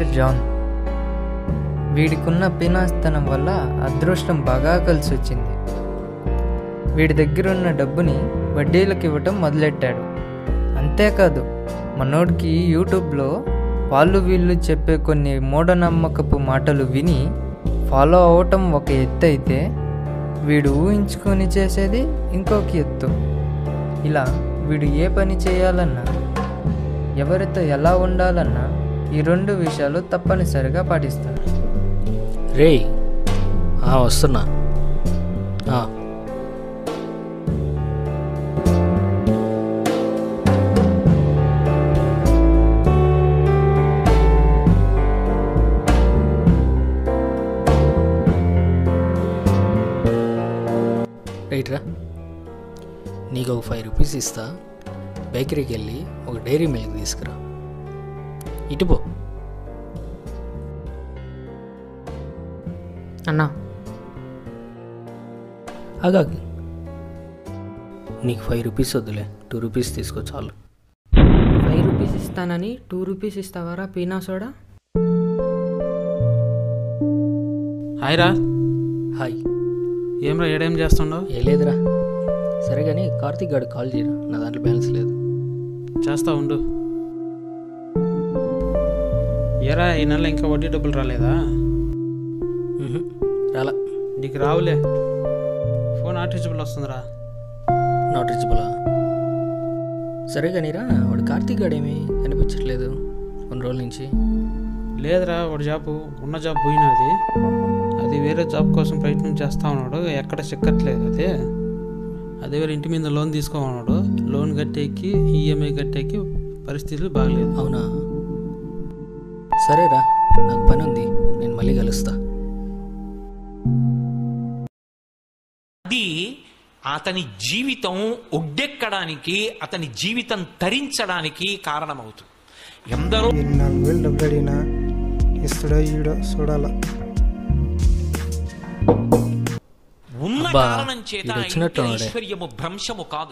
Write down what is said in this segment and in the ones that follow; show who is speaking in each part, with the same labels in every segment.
Speaker 1: John వీడికున్న పినాస్తనం వల్ల అదృష్టం బాగా కలిసి వచ్చింది వీడి దగ్గరున్న డబ్బుని వడ్డీలకు ఇవ్వటం మొదలెట్టాడు అంతేకాదు మనోడికి యూట్యూబ్లో వాళ్ళు వీళ్ళు చెప్పే కొన్ని మూఢనమ్మకపు మాటలు విని ఫాలో అవటం ఒక ఎత్తు అయితే వీడు ఊహించుకొని చేసేది ఇంకొక ఎత్తు ఇలా వీడు ఏ పని చేయాలన్నా ఎవరితో ఎలా ఉండాలన్నా ఈ రెండు విషయాలు తప్పనిసరిగా పాటిస్తాడు
Speaker 2: రేయ్ ఆ, వస్తున్నా ఆ, రైట్ రా నీకు ఒక ఫైవ్ రూపీస్ ఇస్తా బేకరీకి వెళ్ళి ఒక డైరీ మిల్క్ తీసుకురా ఇటు పో
Speaker 3: అన్నా
Speaker 2: ఆగాగు నీకు ఫైవ్ రూపీస్ వద్దులే టూ రూపీస్ తీసుకో చాలు
Speaker 3: ఫైవ్ రూపీస్ ఇస్తానని టూ రూపీస్ ఇస్తావారా పీనా సోడా
Speaker 4: హాయ్ రా
Speaker 2: హాయ్
Speaker 4: ఏమ్రా ఏడేం చేస్తుండవు
Speaker 2: ఏ లేదురా సరే కానీ కార్తీక్ గారు కాల్ చేయరా నా దాంట్లో బ్యాలెన్స్ లేదు
Speaker 4: చేస్తా ఉండు ఏరా ఈ నెల ఇంకా వడ్డీ డబ్బులు రాలేదా
Speaker 2: మ్హూ, రాలా
Speaker 4: నీకు రావులే ఫోన్ ఆర్టిజిబుల్ వస్తుందిరా
Speaker 2: నాట్ రీచబులా సరే కానీరా వాడు కార్తీక్ గాడేమి కనిపించట్లేదు కొన్ని రోజుల నుంచి
Speaker 4: లేదురా వాడు జాబ్ ఉన్న జాబ్ పోయినది అది వేరే జాబ్ కోసం ప్రయత్నం చేస్తా ఉన్నాడు ఎక్కడ చిక్కట్లేదు అది అదే వేరే ఇంటి మీద లోన్ తీసుకోమన్నాడు లోన్ కట్టేకి ఈఎంఐ కట్టేకి పరిస్థితులు బాగలేదు
Speaker 2: అవునా సరేరా నాకు పని ఉంది నేను మళ్ళీ కలుస్తా
Speaker 5: అది అతని జీవితం ఒడ్డెక్కడానికి అతని జీవితం తరించడానికి కారణమవుతుంది ఎందరో
Speaker 6: ఎన్ని నాలుగు వేలు డబ్బులు అడిగినా ఇస్తాడో ఈడో చూడాలా
Speaker 5: ఉన్న
Speaker 2: అబ్బా,
Speaker 5: కారణం చేత
Speaker 2: ఈడు
Speaker 5: ఆ
Speaker 2: వచ్చినట్టు
Speaker 5: ఇంటి
Speaker 2: ఉన్నాడే.
Speaker 5: ఐశ్వర్యము భ్రంశము కాదు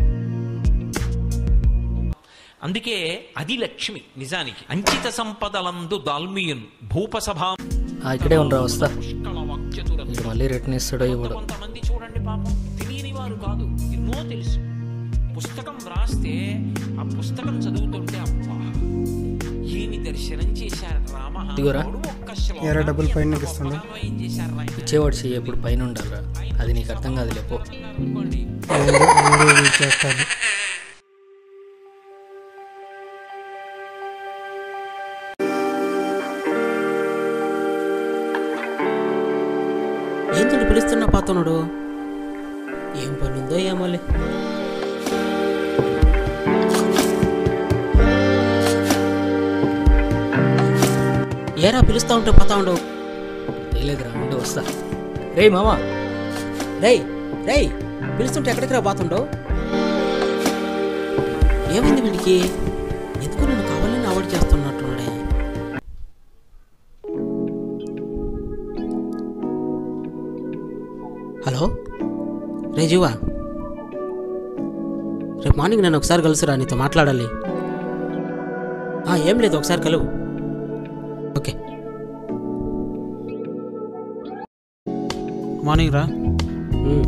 Speaker 5: అందుకే అది లక్ష్మి నిజానికి అంచిత సంపదలందు దాల్మియున్ భూపసభా
Speaker 2: ఆ, ఇక్కడే ఉండరా వస్తా
Speaker 5: పుష్కల వాక్చతుర
Speaker 2: ఇది మళ్ళీ రిటర్న్ ఇస్తాడో ఇవ్వడు
Speaker 5: కొంతమంది చూడండి పాపం తెలియని వారు కాదు ఎన్నో తెలుసు పుస్తకం వ్రాస్తే ఆ పుస్తకం చదువుతుంటే అబ్బా ఏమి దర్శనం చేశారు రామ
Speaker 2: ఇదిగోరా.
Speaker 5: ఒక్క శ్లోకం
Speaker 6: ఎరా డబ్బులు పైన
Speaker 5: ఎంత
Speaker 6: ఇస్తుండు.
Speaker 5: గొప్పగా ఏం చేశారు రా?
Speaker 2: ఇచ్చేవాడు చెయ్యి ఎప్పుడు పైన ఉండాలిరా అది నీకు అర్థం కాదు లేపో
Speaker 5: అనుకోండి
Speaker 6: వేరే వేరే చేస్తారు
Speaker 3: ఏంటండి పిలుస్తున్న పాతనుడు ఏం పని ఉందో ఏమోలే ఏరా పిలుస్తా ఉంటే పోతా ఉండవు
Speaker 2: ఏ లేదురా ఉండి వస్తా రే మామా
Speaker 3: రేయ్ రేయ్ పిలుస్తుంటే ఎక్కడికి రా పోతుండవు ఏమైంది వీడికి ఎందుకు నన్ను కావాలని అవాయిడ్ చేస్తున్నట్టున్నాడే హలో రే జీవా రేపు మార్నింగ్ నన్ను ఒకసారి కలుసురా నీతో మాట్లాడాలి ఆ, ఏం లేదు ఒకసారి కలువు ఓకే
Speaker 4: మార్నింగ్ రా
Speaker 3: ఉమ్.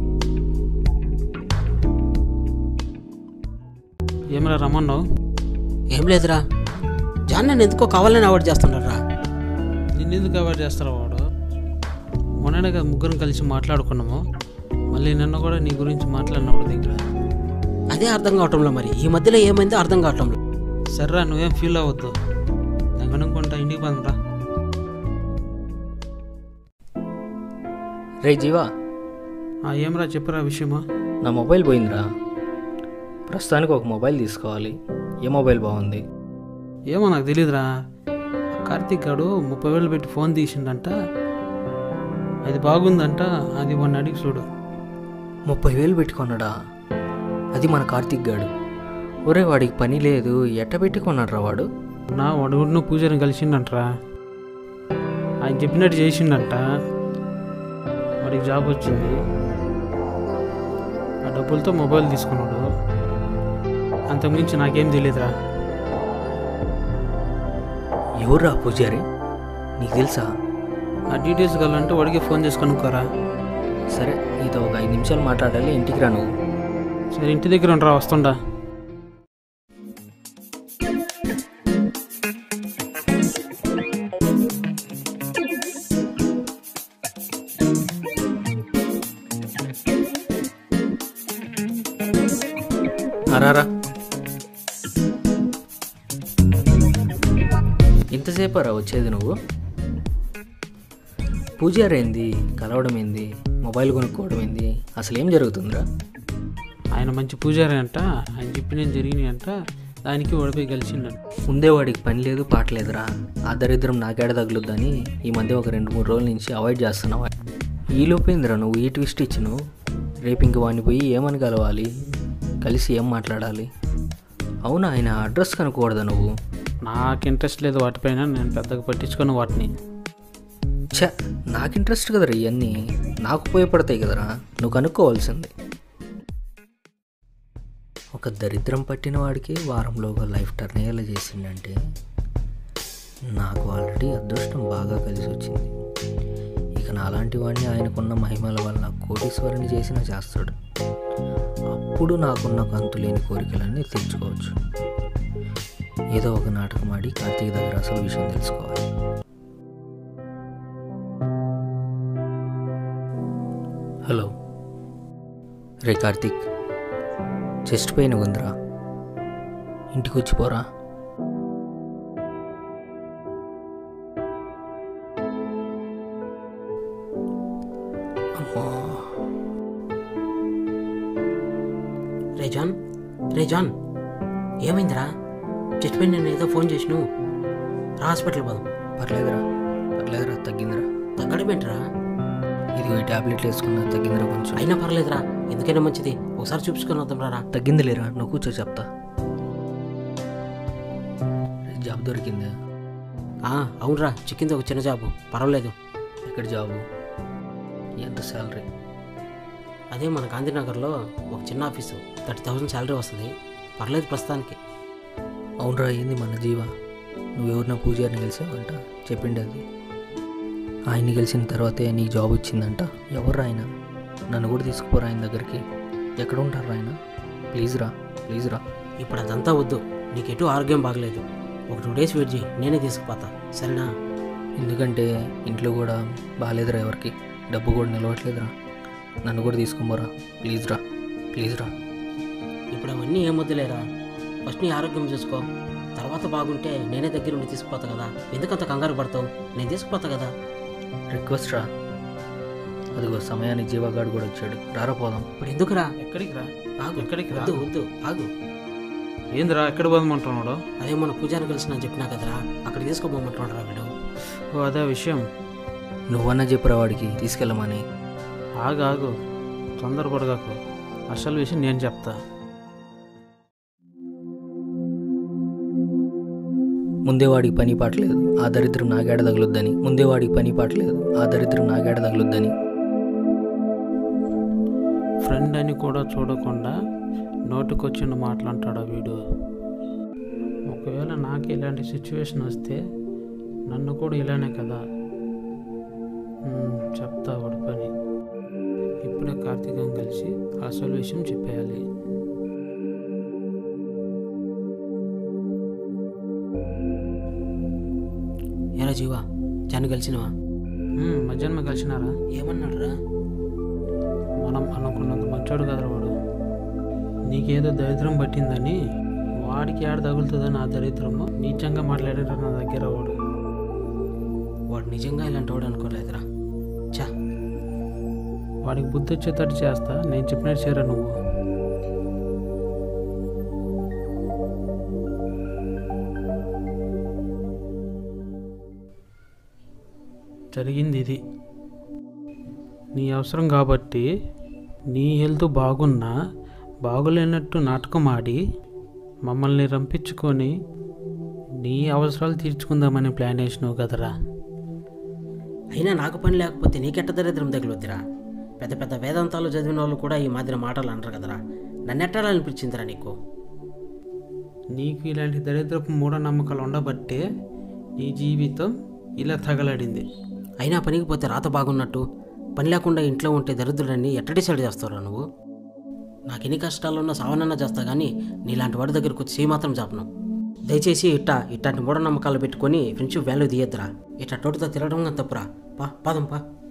Speaker 4: ఏమరా రమ్మన్నావు
Speaker 3: ఏం లేదురా జాన్ నన్ను ఎందుకో కావాలని అవాయిడ్ చేస్తున్నారా
Speaker 4: నిన్నెందుకు అవాయిడ్ చేస్తారా వాడు మొన్ననే కదా ముగ్గురం కలిసి మాట్లాడుకున్నాము మళ్ళీ నిన్న కూడా నీ గురించి మాట్లాడినప్పుడు దగ్గర
Speaker 3: అదే అర్థం కావటంలో మరి ఈ మధ్యలో ఏమైందో అర్థం కావటంలో
Speaker 4: సర్రా నువ్వేం ఫీల్ అవ్వద్దు నేను కనుక్కుంటా ఇంటికి పందరా
Speaker 2: రే జీవా
Speaker 4: ఏమరా చెప్పురా విషయమా
Speaker 2: నా మొబైల్ పోయిందిరా ప్రస్తుతానికి ఒక మొబైల్ తీసుకోవాలి ఏ మొబైల్ బాగుంది
Speaker 4: ఏమో నాకు తెలియదురా కార్తీక్ గాడు ముప్పై వేలు పెట్టి ఫోన్ తీసిండంట అది బాగుందంట అది వాడిని అడిగి చూడు
Speaker 2: ముప్పై వేలు పెట్టుకున్నాడా అది మన కార్తీక్ గాడు ఒరే వాడికి పని లేదు ఎట్ట పెట్టుకున్నాడు వాడు
Speaker 4: నా వడుగుడిను పూజారిని కలిసిండంటరా ఆయన చెప్పినట్టు చేసిండంట వాడికి జాబ్ వచ్చింది ఆ డబ్బులతో మొబైల్ తీసుకున్నాడు అంతకుమించి నాకేం తెలియదురా
Speaker 2: ఎవర్రా పూజారి నీకు తెలుసా
Speaker 4: ఆ డీటెయిల్స్ కావాలంటే వాడికి ఫోన్ చేసి కనుక్కోరా
Speaker 2: సరే నీతో ఒక ఐదు నిమిషాలు మాట్లాడాలి ఇంటికి రా నువ్వు
Speaker 4: సరే ఇంటి దగ్గర ఉండరా వస్తుండా
Speaker 2: అరారా ఇంతసేపు రా వచ్చేది నువ్వు పూజారి ఏంది కలవడం ఏంది మొబైల్ కొనుక్కోవడం ఏంది అసలు ఏం జరుగుతుందిరా
Speaker 4: ఆయన మంచి పూజారి అంట ఆయన చెప్పిన జరిగినాయి అంట దానికి ఓడిపోయి గెలిచిండంట
Speaker 2: ముందే వాడికి పని లేదు పాట లేదురా ఆ దరిద్రం నాకేడ తగులుద్దని ఈ మధ్య ఒక రెండు మూడు రోజుల నుంచి అవాయిడ్ చేస్తున్నావా ఈ లోపేందిరా నువ్వు ఈ ట్విస్ట్ ఇచ్చినావు రేపు ఇంక వాడిని పోయి ఏమని కలవాలి కలిసి ఏం మాట్లాడాలి అవునా ఆయన అడ్రస్ కనుక్కోకూడదా నువ్వు
Speaker 4: నాకు ఇంట్రెస్ట్ లేదు వాటిపైన నేను పెద్దగా పట్టించుకున్న వాటిని
Speaker 2: ఛ నాకు ఇంట్రెస్ట్ కదరా ఇవన్నీ నాకు ఉపయోగపడతాయి కదరా నువ్వు కనుక్కోవాల్సింది ఒక దరిద్రం పట్టిన వాడికి వారంలో ఒక లైఫ్ టర్న్ అయ్యేలా చేసిండంటే నాకు ఆల్రెడీ అదృష్టం బాగా కలిసి వచ్చింది ఇక నాలాంటి వాడిని ఆయనకున్న మహిమల వల్ల కోటీశ్వరుని చేసినా చేస్తాడు అప్పుడు నాకున్న కంతులేని కోరికలన్నీ తీర్చుకోవచ్చు ఏదో ఒక నాటకం ఆడి కార్తీక్ దగ్గర అసలు విషయం తెలుసుకోవాలి హలో రే కార్తీక్ చెస్ట్ పెయిన్ ఉందిరా ఇంటికి వచ్చిపోరా అమ్మా
Speaker 3: రే జాన్ రే జాన్ ఏమైందిరా చెట్టు పైన నేను ఏదో ఫోన్ చేసిను రా హాస్పిటల్ పోదాం
Speaker 2: పర్లేదురా పర్లేదురా తగ్గిందిరా
Speaker 3: తగ్గడం ఏంట్రా
Speaker 2: ఇదిగో ఈ టాబ్లెట్లు వేసుకున్నా తగ్గిందిరా కొంచెం
Speaker 3: అయినా పర్లేదురా ఎందుకైనా మంచిది ఒకసారి చూపించుకొని వద్దాం రా
Speaker 2: తగ్గింది లేరా నువ్వు కూర్చో చెప్తా రే, జాబ్ దొరికిందా
Speaker 3: ఆ, అవునరా చిక్కింది ఒక చిన్న జాబు పర్వాలేదు
Speaker 2: ఎక్కడ జాబు ఎంత శాలరీ
Speaker 3: అదే మన గాంధీనగర్లో ఒక చిన్న ఆఫీసు థర్టీ థౌసండ్ శాలరీ వస్తుంది పర్లేదు ప్రస్తుతానికి
Speaker 2: అవునరా ఏంది మన జీవ నువ్వెవరిన పూజారిని గెలిచావంట చెప్పిండి అది ఆయన్ని గెలిచిన తర్వాతే నీ జాబ్ వచ్చిందంట ఎవరు ఆయన నన్ను కూడా తీసుకుపోరా ఆయన దగ్గరికి ఎక్కడ ఉంటారు ఆయన ప్లీజ్ రా ప్లీజ్ రా
Speaker 3: ఇప్పుడు అదంతా వద్దు నీకు ఎటు ఆరోగ్యం బాగలేదు ఒక టూ డేస్ వెయిట్ చేయి నేనే తీసుకుపోతా సరేనా
Speaker 2: ఎందుకంటే ఇంట్లో కూడా బాగాలేదురా ఎవరికి డబ్బు కూడా నిలవట్లేదురా నన్ను కూడా తీసుకుపోరా ప్లీజ్ రా ప్లీజ్ రా
Speaker 3: ఇప్పుడు అవన్నీ ఏం వద్దులేరా ఫస్ట్ నీ ఆరోగ్యం చూసుకో తర్వాత బాగుంటే నేనే దగ్గర ఉండి తీసుకుపోతా కదా ఎందుకంత కంగారు పడతావు నేను తీసుకుపోతా కదా
Speaker 2: రిక్వెస్ట్ రా అదిగో సమయానికి జీవగాడు కూడా వచ్చాడు రారా పోదాం
Speaker 3: ఇప్పుడు ఎందుకురా
Speaker 4: ఎక్కడికి రా
Speaker 3: ఆగు
Speaker 4: ఎక్కడికి రా
Speaker 3: వద్దు వద్దు ఆగు
Speaker 4: ఏందిరా ఎక్కడ పోదామంటున్నాడు
Speaker 3: అదే మన పూజారి కలిసి చెప్పినా కదరా అక్కడికి తీసుకోబోమంటున్నాడు రా వీడు
Speaker 4: ఓ అదే విషయం
Speaker 2: నువ్వన్నా చెప్పురా వాడికి తీసుకెళ్ళమని
Speaker 4: ఆగు ఆగు తొందరపడగాకు అసలు విషయం నేను చెప్తా
Speaker 2: ముందే వాడికి పని పాటలేదు ఆ దరిద్రం నాగేడ తగులుద్దని ముందే వాడికి పని పాటలేదు ఆ దరిద్రం నాగేడ తగులుద్దని
Speaker 4: ఫ్రెండ్ అని కూడా చూడకుండా నోటికొచ్చిన మాటలు అంటాడా వీడు ఒకవేళ నాకు ఇలాంటి సిచ్యువేషన్ వస్తే నన్ను కూడా ఇలానే కదా ఉమ్, చెప్తా వాడి పని ఇప్పుడే కార్తీకం కలిసి అసలు విషయం చెప్పేయాలి
Speaker 3: ఏరా జీవా జాను కలిసినవా
Speaker 4: ఉమ్, మధ్యాహ్నం కలిసినారా
Speaker 3: ఏమన్నాడు రా
Speaker 4: మనం అనుకున్నంత మంచోడు కదరా వాడు నీకేదో దరిద్రం పట్టిందని వాడికి ఏడ తగులుతుందని ఆ దరిద్రము నీచంగా మాట్లాడారు నా దగ్గర వాడు
Speaker 3: వాడు నిజంగా ఇలాంటి వాడు అనుకోలేదురా చా
Speaker 4: వాడికి బుద్ధి వచ్చేటట్టు చేస్తా నేను చెప్పినట్టు చేరా నువ్వు జరిగింది ఇది నీ అవసరం కాబట్టి నీ హెల్త్ బాగున్నా బాగులేనట్టు నాటకం ఆడి మమ్మల్ని రంపించుకొని నీ అవసరాలు తీర్చుకుందామని ప్లాన్ వేసినావు కదరా
Speaker 3: అయినా నాకు పని లేకపోతే నీకెట్ట దరిద్రం తగిలొద్దిరా పెద్ద పెద్ద వేదాంతాలు చదివిన వాళ్ళు కూడా ఈ మాదిరి మాటలు అంటారు కదరా నన్నెట్టాలని అనిపించిందిరా నీకు
Speaker 4: నీకు ఇలాంటి దరిద్రపు మూఢనమ్మకాలు ఉండబట్టే నీ జీవితం ఇలా తగలడింది
Speaker 3: అయినా పనికి పోతే రాత బాగున్నట్టు పని లేకుండా ఇంట్లో ఉంటే దరిద్రుడని ఎట్ట డిసైడ్ చేస్తావురా నువ్వు నాకు ఎన్ని కష్టాలున్నా సావనన్నా చేస్తా కానీ నీలాంటి వాడి దగ్గరకు వచ్చి చేయి మాత్రం చెప్పను దయచేసి ఇట్ట ఇట్లాంటి మూఢనమ్మకాలు పెట్టుకొని ఫ్రెండ్షిప్ వాల్యూ తీయద్దురా ఇట్లా తోటితో తిరగడం కానీ తప్పురా పా పాదం పా